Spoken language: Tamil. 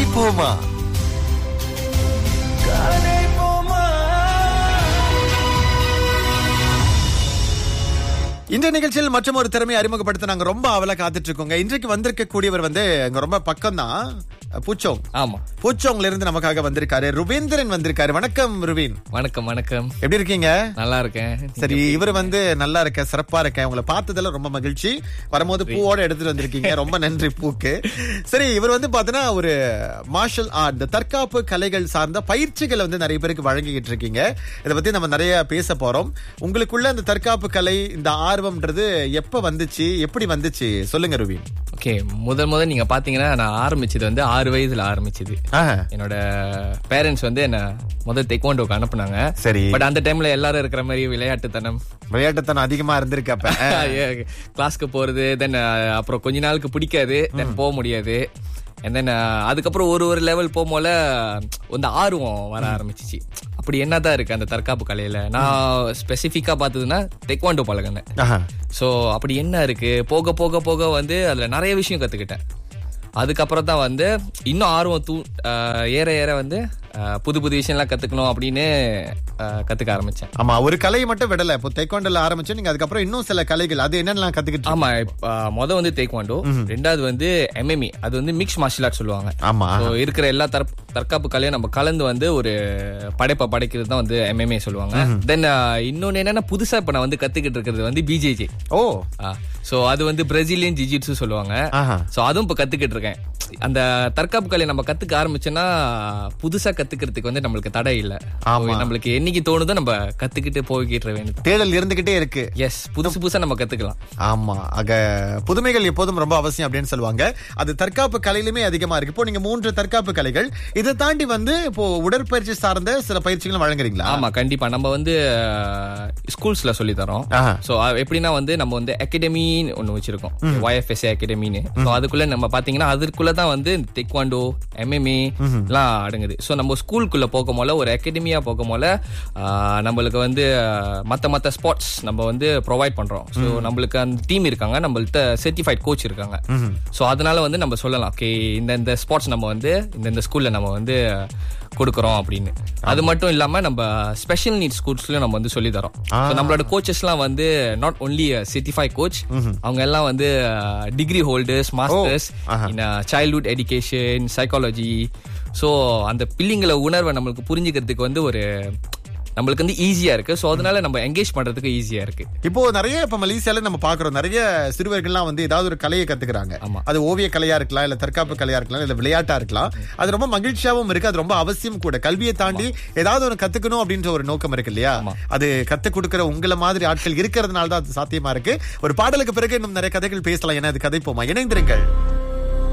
போமா இந்த நிகழ்ச்சியில் மற்றும் ஒரு திறமையை அறிமுகப்படுத்த நாங்க ரொம்ப அவல காத்துட்டு இருக்கோங்க இன்றைக்கு வந்திருக்க கூடியவர் வந்து அங்க ரொம்ப பக்கம் தான் பூச்சோங் ஆமா பூச்சோங்ல இருந்து நமக்காக வந்திருக்காரு ருவேந்திரன் வந்திருக்காரு வணக்கம் ருவீன் வணக்கம் வணக்கம் எப்படி இருக்கீங்க நல்லா இருக்கேன் சரி இவர் வந்து நல்லா இருக்க சிறப்பா இருக்க உங்களை பார்த்ததுல ரொம்ப மகிழ்ச்சி வரும்போது பூவோட எடுத்துட்டு வந்திருக்கீங்க ரொம்ப நன்றி பூக்கு சரி இவர் வந்து பாத்தீங்கன்னா ஒரு மார்ஷல் ஆர்ட் இந்த தற்காப்பு கலைகள் சார்ந்த பயிற்சிகளை வந்து நிறைய பேருக்கு வழங்கிக்கிட்டு இருக்கீங்க இதை பத்தி நம்ம நிறைய பேச போறோம் உங்களுக்குள்ள இந்த தற்காப்பு கலை இந்த ஆர்வம்ன்றது எப்ப வந்துச்சு எப்படி வந்துச்சு சொல்லுங்க ருவீன் ஓகே முதல் முதல் நீங்க பாத்தீங்கன்னா நான் ஆரம்பிச்சது வந்து ஆறு வயதுல ஆரம்பிச்சது ஆஹா, என்னோட பேரண்ட்ஸ் வந்து என்ன முதல் தெக்கோண்டோக்கு அனுப்புனாங்க சரி பட் அந்த டைம்ல எல்லாரும் இருக்கிற மாதிரி விளையாட்டுத்தனம் விளையாட்டுத்தனம் அதிகமா இருந்திருக்கு அப்ப கிளாஸ்க்கு போறது தென் அப்புறம் கொஞ்ச நாளுக்கு பிடிக்காது தென் போக முடியாது and then uh, அதுக்கப்புறம் ஒரு ஒரு லெவல் போகும்போல இந்த ஆர்வம் வர ஆரம்பிச்சிச்சு அப்படி என்னதான் இருக்கு அந்த தற்காப்பு கலையில நான் ஸ்பெசிஃபிக்கா பார்த்ததுன்னா தெக்வாண்டோ பழகினேன் ஆஹா. ஸோ அப்படி என்ன இருக்கு போக போக போக வந்து அதுல நிறைய விஷயம் கத்துக்கிட்டேன் அதுக்கப்புறம் தான் வந்து இன்னும் ஆர்வம் தூ ஆஹ் ஏற ஏற வந்து ஆஹ் புது புது விஷயம்லாம் கத்துக்கணும் அப்படின்னு ஆஹ் கத்துக்க ஆரம்பிச்சேன் ஆமா ஒரு கலையை மட்டும் விடல இப்போ தைக்கொண்டல ஆரம்பிச்சு நீங்க அதுக்கப்புறம் இன்னும் சில கலைகள் அது என்னென்னலாம் கத்துக்கிட்டு ஆமா இப்ப, ஆஹ் மொத வந்து தேக்வாண்டோ ரெண்டாவது வந்து எம்எம்இ அது வந்து மிக்ஸ் மார்ஷல் ஆர்ட் சொல்லுவாங்க ஆமா So, இருக்கிற எல்லா தற்- தற்காப்பு கலையும் நம்ம கலந்து வந்து ஒரு படைப்பை படைக்கிறது தான் வந்து எம்எம்ஏ சொல்லுவாங்க தென் இன்னொன்னு என்னன்னா புதுசா இப்ப நான் வந்து கத்துக்கிட்டு இருக்கிறது வந்து பிஜேஜே ஓ சோ அது வந்து பிரேசிலியன் ஜிஜிட்ஸு சொல்லுவாங்க ஆஹா சோ அதுவும் இப்ப கத்துக்கிட்டு இருக்கேன் அந்த தற்காப்பு கலை நம்ம கத்துக்க ஆரம்பிச்சோன்னா புதுசா கத்துக்கிறதுக்கு வந்து நம்மளுக்கு தடை இல்ல ஆமா. நம்மளுக்கு என்னைக்கு தோணுதோ நம்ம கத்துக்கிட்டு போய்கிட்டு வேண்டியது தேடல் இருந்துகிட்டே இருக்கு எஸ் புதுசு புதுசா நம்ம கத்துக்கலாம் ஆமா ஆக புதுமைகள் எப்போதும் ரொம்ப அவசியம் அப்படின்னு சொல்லுவாங்க அது தற்காப்பு கலையிலுமே அதிகமா இருக்கு இப்போ நீங்க மூன்று தற்காப்பு கலைகள் இதை தாண்டி வந்து இப்போ உடற்பயிற்சி சார்ந்த சில பயிற்சிகளும் வழங்குறீங்களா ஆமா கண்டிப்பா நம்ம வந்து ஸ்கூல்ஸ்ல சொல்லி தரோம் ஆஹா. சோ எப்படின்னா வந்து நம்ம வந்து அகாடமின்னு ஒண்ணு வச்சிருக்கோம் YFSA அகாடமின்னு ஸோ அதுக்குள்ள நம்ம பாத்தீங்கன்னா அதுக்குள்ள தான் வந்து டெக்வாண்டோ எம்எம்ஏ எல்லாம் அடங்குது சோ நம்ம ஸ்கூலுக்குள்ள போகும் போல ஒரு அகாடமியா போகும் போல ஆஹ், நம்மளுக்கு வந்து ஆஹ், மத்த மத்த ஸ்பாட்ஸ் நம்ம வந்து ப்ரொவைட் பண்றோம் சோ நம்மளுக்கு அந்த டீம் இருக்காங்க நம்மள்ட்ட சர்டிஃபைட் கோச் இருக்காங்க சோ அதனால வந்து நம்ம சொல்லலாம் ஓகே இந்த இந்த ஸ்பாட்ஸ் நம்ம வந்து இந்த இந்த ஸ்கூல்ல நம்ம வந்து கொடுக்குறோம் அப்படின்னு அது மட்டும் இல்லாம நம்ம ஸ்பெஷல் நீட் ஸ்கூல்ஸ்லயும் நம்ம வந்து சொல்லி தரோம் So, நம்மளோட கோச்சஸ்லாம் வந்து நாட் ஒன்லி சர்டிஃபைட் கோச் அவங்க எல்லாம் வந்து degree holders masters in childhood education psychology so அந்த பிள்ளைங்கள உணர்வை நம்மளுக்கு புரிஞ்சுக்கிறதுக்கு வந்து ஒரு நம்மளுக்கு வந்து ஈஸியா இருக்கு ஸோ அதனால நம்ம என்கேஜ் பண்றதுக்கு ஈஸியா இருக்கு இப்போ நிறைய இப்ப மலேசியால நம்ம பாக்குறோம் நிறைய சிறுவர்கள்லாம் வந்து ஏதாவது ஒரு கலையை கத்துக்கிறாங்க ஆமா. அது ஓவிய கலையா இருக்கலாம் இல்ல தற்காப்பு கலையா இருக்கலாம் இல்ல விளையாட்டா இருக்கலாம் அது ரொம்ப மகிழ்ச்சியாவும் இருக்கு அது ரொம்ப அவசியம் கூட கல்வியை தாண்டி ஏதாவது ஒரு கத்துக்கணும் அப்படின்ற ஒரு நோக்கம் இருக்கு இல்லையா அது கத்து கொடுக்கிற உங்களை மாதிரி ஆட்கள் இருக்கிறதுனால தான் அது சாத்தியமா இருக்கு ஒரு பாடலுக்கு பிறகு இன்னும் நிறைய கதைகள் பேசலாம் ஏன்னா அது கதைப்போமா இணைந்திருங்கள்